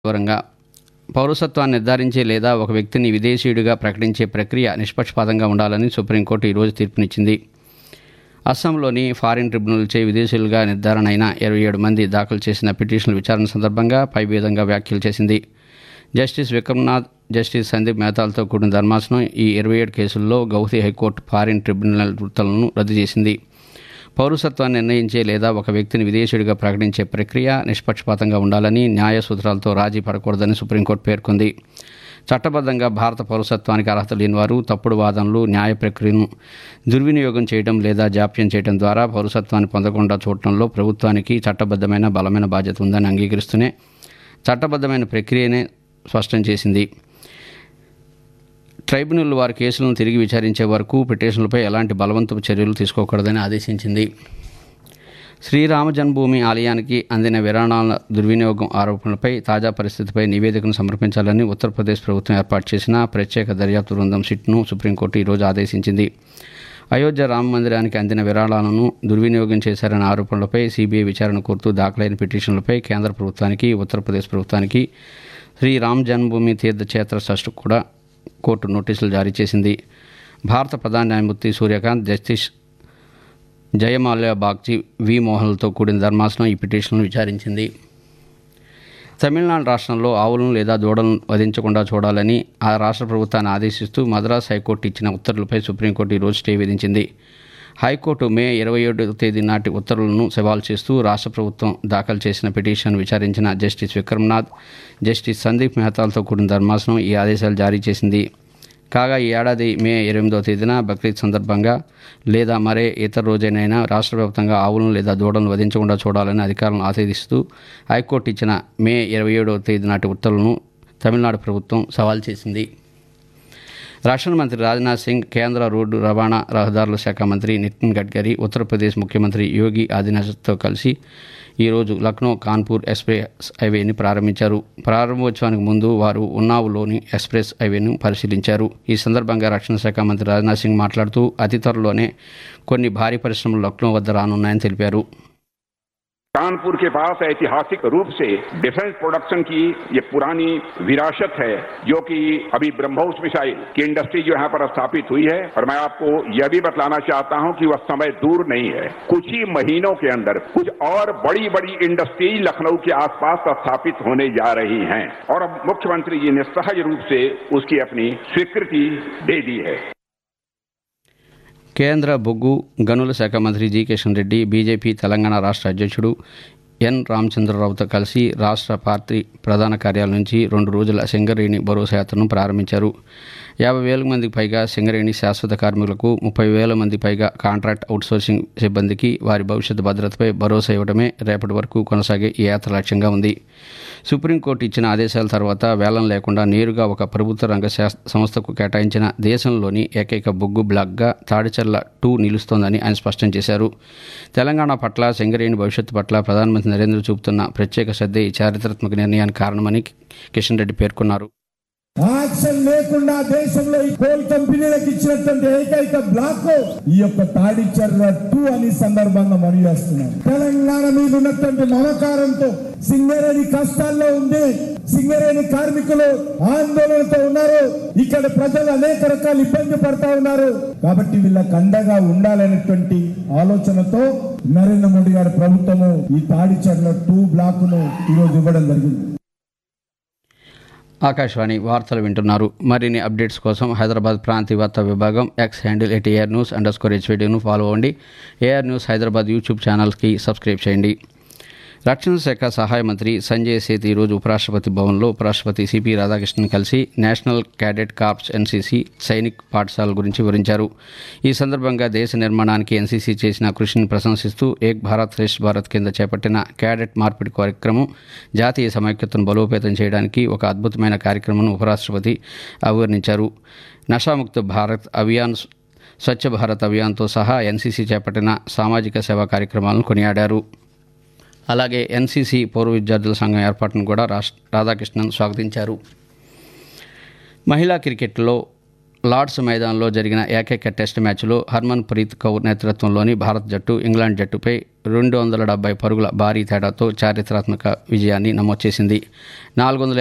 వివరంగా పౌరసత్వాన్ని నిర్ధారించే లేదా ఒక వ్యక్తిని విదేశీయుడిగా ప్రకటించే ప్రక్రియ నిష్పక్షపాతంగా ఉండాలని సుప్రీంకోర్టు ఈరోజు తీర్పునిచ్చింది అస్సాంలోని ఫారిన్ ట్రిబ్యునల్చే విదేశీయులుగా నిర్ధారణ అయిన ఇరవై ఏడు మంది దాఖలు చేసిన పిటిషన్ల విచారణ సందర్భంగా పై విధంగా వ్యాఖ్యలు చేసింది జస్టిస్ విక్రమ్నాథ్ జస్టిస్ సందీప్ మెహతాలతో కూడిన ధర్మాసనం ఈ ఇరవై ఏడు కేసుల్లో గౌహతి హైకోర్టు ఫారిన్ ట్రిబ్యునల్ వృత్తులను రద్దు చేసింది పౌరసత్వాన్ని నిర్ణయించే లేదా ఒక వ్యక్తిని విదేశీయుడిగా ప్రకటించే ప్రక్రియ నిష్పక్షపాతంగా ఉండాలని న్యాయ సూత్రాలతో రాజీ పడకూడదని సుప్రీంకోర్టు పేర్కొంది చట్టబద్ధంగా భారత పౌరసత్వానికి అర్హత లేని వారు తప్పుడు వాదనలు న్యాయ ప్రక్రియను దుర్వినియోగం చేయడం లేదా జాప్యం చేయడం ద్వారా పౌరసత్వాన్ని పొందకుండా చూడటంలో ప్రభుత్వానికి చట్టబద్ధమైన బలమైన బాధ్యత ఉందని అంగీకరిస్తూనే చట్టబద్ధమైన ప్రక్రియనే స్పష్టం చేసింది ట్రైబ్యునల్ వారి కేసులను తిరిగి విచారించే వరకు పిటిషన్లపై ఎలాంటి బలవంతపు చర్యలు తీసుకోకూడదని ఆదేశించింది శ్రీరామ జన్మభూమి ఆలయానికి అందిన విరాళాల దుర్వినియోగం ఆరోపణలపై తాజా పరిస్థితిపై నివేదికను సమర్పించాలని ఉత్తరప్రదేశ్ ప్రభుత్వం ఏర్పాటు చేసిన ప్రత్యేక దర్యాప్తు బృందం సిట్ను సుప్రీంకోర్టు ఈరోజు ఆదేశించింది అయోధ్య రామ మందిరానికి అందిన విరాళాలను దుర్వినియోగం చేశారన్న ఆరోపణలపై సీబీఐ విచారణ కోరుతూ దాఖలైన పిటిషన్లపై కేంద్ర ప్రభుత్వానికి ఉత్తరప్రదేశ్ ప్రభుత్వానికి శ్రీ రామ్ జన్మభూమి తీర్థక్షేత్ర ట్రస్ట్ కూడా కోర్టు నోటీసులు జారీ చేసింది భారత ప్రధాన న్యాయమూర్తి సూర్యకాంత్ జస్టిస్ జయమాల్యా బాగ్చి వి మోహన్లతో కూడిన ధర్మాసనం ఈ పిటిషన్ను విచారించింది తమిళనాడు రాష్ట్రంలో ఆవులను లేదా దూడలను వధించకుండా చూడాలని ఆ రాష్ట్ర ప్రభుత్వాన్ని ఆదేశిస్తూ మద్రాస్ హైకోర్టు ఇచ్చిన ఉత్తర్వులపై సుప్రీంకోర్టు ఈరోజు స్టే విధించింది హైకోర్టు మే ఇరవై ఏడు తేదీ నాటి ఉత్తర్వులను సవాల్ చేస్తూ రాష్ట్ర ప్రభుత్వం దాఖలు చేసిన పిటిషన్ విచారించిన జస్టిస్ విక్రమ్నాథ్ జస్టిస్ సందీప్ మెహతాలతో కూడిన ధర్మాసనం ఈ ఆదేశాలు జారీ చేసింది కాగా ఈ ఏడాది మే ఎనిమిదో తేదీన బక్రీద్ సందర్భంగా లేదా మరే ఇతర రోజైనైనా రాష్ట్ర వ్యాప్తంగా ఆవులను లేదా దూడలను వధించకుండా చూడాలని అధికారులను ఆదేశిస్తూ హైకోర్టు ఇచ్చిన మే ఇరవై ఏడవ తేదీ నాటి ఉత్తర్వులను తమిళనాడు ప్రభుత్వం సవాల్ చేసింది రక్షణ మంత్రి రాజ్నాథ్ సింగ్ కేంద్ర రోడ్డు రవాణా రహదారుల శాఖ మంత్రి నితిన్ గడ్కరీ ఉత్తరప్రదేశ్ ముఖ్యమంత్రి యోగి ఆదిత్యనాథ్తో కలిసి ఈరోజు లక్నో కాన్పూర్ ఎక్స్ప్రెస్ హైవేని ప్రారంభించారు ప్రారంభోత్సవానికి ముందు వారు ఉన్నావులోని ఎక్స్ప్రెస్ హైవేను పరిశీలించారు ఈ సందర్భంగా రక్షణ శాఖ మంత్రి రాజ్నాథ్ సింగ్ మాట్లాడుతూ అతి త్వరలోనే కొన్ని భారీ పరిశ్రమలు లక్నో వద్ద రానున్నాయని తెలిపారు कानपुर के पास ऐतिहासिक रूप से डिफेंस प्रोडक्शन की ये पुरानी विरासत है जो कि अभी ब्रह्मोस मिसाइल की इंडस्ट्री जो यहाँ पर स्थापित हुई है और मैं आपको यह भी बतलाना चाहता हूं कि वह समय दूर नहीं है कुछ ही महीनों के अंदर कुछ और बड़ी बड़ी इंडस्ट्री लखनऊ के आसपास स्थापित होने जा रही हैं और अब मुख्यमंत्री जी ने सहज रूप से उसकी अपनी स्वीकृति दे दी है కేంద్ర బొగ్గు గనుల శాఖ మంత్రి జి కిషన్ రెడ్డి బీజేపీ తెలంగాణ రాష్ట్ర అధ్యక్షుడు ఎన్ రామచంద్రరావుతో కలిసి రాష్ట్ర పార్టీ ప్రధాన కార్యాలయం నుంచి రెండు రోజుల సింగరేణి భరోసా యాత్రను ప్రారంభించారు యాభై వేల మందికి పైగా సింగరేణి శాశ్వత కార్మికులకు ముప్పై వేల మంది పైగా కాంట్రాక్ట్ అవుట్సోర్సింగ్ సిబ్బందికి వారి భవిష్యత్తు భద్రతపై భరోసా ఇవ్వడమే రేపటి వరకు కొనసాగే ఈ యాత్ర లక్ష్యంగా ఉంది సుప్రీంకోర్టు ఇచ్చిన ఆదేశాల తర్వాత వేలం లేకుండా నేరుగా ఒక ప్రభుత్వ రంగ సంస్థకు కేటాయించిన దేశంలోని ఏకైక బొగ్గు బ్లాక్గా తాడిచర్ల టూ నిలుస్తోందని ఆయన స్పష్టం చేశారు తెలంగాణ పట్ల సింగరేణి భవిష్యత్తు పట్ల ప్రధానమంత్రి నరేంద్ర చూపుతున్న ప్రత్యేక శ్రద్ధ ఈ చారిత్రాత్మక నిర్ణయానికి కారణమని కిషన్ రెడ్డి పేర్కొన్నారు యాక్షన్ లేకుండా దేశంలో ఈ కోల్ కంపెనీలకు ఇచ్చినటువంటి ఏకైక బ్లాక్ ఈ యొక్క తాడిచర్ల టూ అని సందర్భంగా మనవి చేస్తున్నాం తెలంగాణ మీద ఉన్నటువంటి మమకారంతో సింగరేణి కష్టాల్లో ఉంది సింగరేణి కార్మికులు ఆందోళనతో ఉన్నారు ఇక్కడ ప్రజలు అనేక రకాల ఇబ్బంది పడతా ఉన్నారు కాబట్టి వీళ్ళకి అండగా ఉండాలనేటువంటి ఆలోచనతో నరేంద్ర మోడీ గారి ప్రభుత్వము ఈ తాడిచర్ల టూ బ్లాక్ ను ఈరోజు ఇవ్వడం జరిగింది ఆకాశవాణి వార్తలు వింటున్నారు మరిన్ని అప్డేట్స్ కోసం హైదరాబాద్ ప్రాంతీయ వార్తా విభాగం X handle at AR news under score హెచ్వీడీను ఫాలో అవ్వండి ఏఆర్ న్యూస్ హైదరాబాద్ యూట్యూబ్ ఛానల్కి సబ్స్క్రైబ్ చేయండి రక్షణ శాఖ సహాయ మంత్రి సంజయ్ సేత్ ఈరోజు ఉపరాష్ట్రపతి భవన్లో ఉపరాష్ట్రపతి సిపి రాధాకృష్ణన్ కలిసి national cadet corps NCC Sainik పాఠశాల గురించి వివరించారు ఈ సందర్భంగా దేశ నిర్మాణానికి ఎన్సీసీ చేసిన కృషిని ప్రశంసిస్తూ ఏక్ భారత్ శ్రేష్ఠ భారత్ కింద చేపట్టిన క్యాడెట్ మార్పిడి కార్యక్రమం జాతీయ సమైక్యతను బలోపేతం చేయడానికి ఒక అద్భుతమైన కార్యక్రమం ఉపరాష్ట్రపతి అభివర్ణించారు నషాముక్త భారత్ అభియాన్ స్వచ్ఛ భారత్ అభియాన్తో సహా ఎన్సీసీ చేపట్టిన సామాజిక సేవా కార్యక్రమాలను కొనియాడారు అలాగే ఎన్సీసీ పూర్వ విద్యార్థుల సంఘం ఏర్పాటును కూడా రాష్ట్ర రాధాకృష్ణన్ స్వాగతించారు మహిళా క్రికెట్లో లార్డ్స్ మైదానంలో జరిగిన ఏకైక టెస్ట్ మ్యాచ్లో హర్మన్ ప్రీత్ కౌర్ నేతృత్వంలోని భారత్ జట్టు ఇంగ్లాండ్ జట్టుపై రెండు వందల డెబ్బై పరుగుల భారీ తేడాతో చారిత్రాత్మక విజయాన్ని నమోదు చేసింది నాలుగు వందల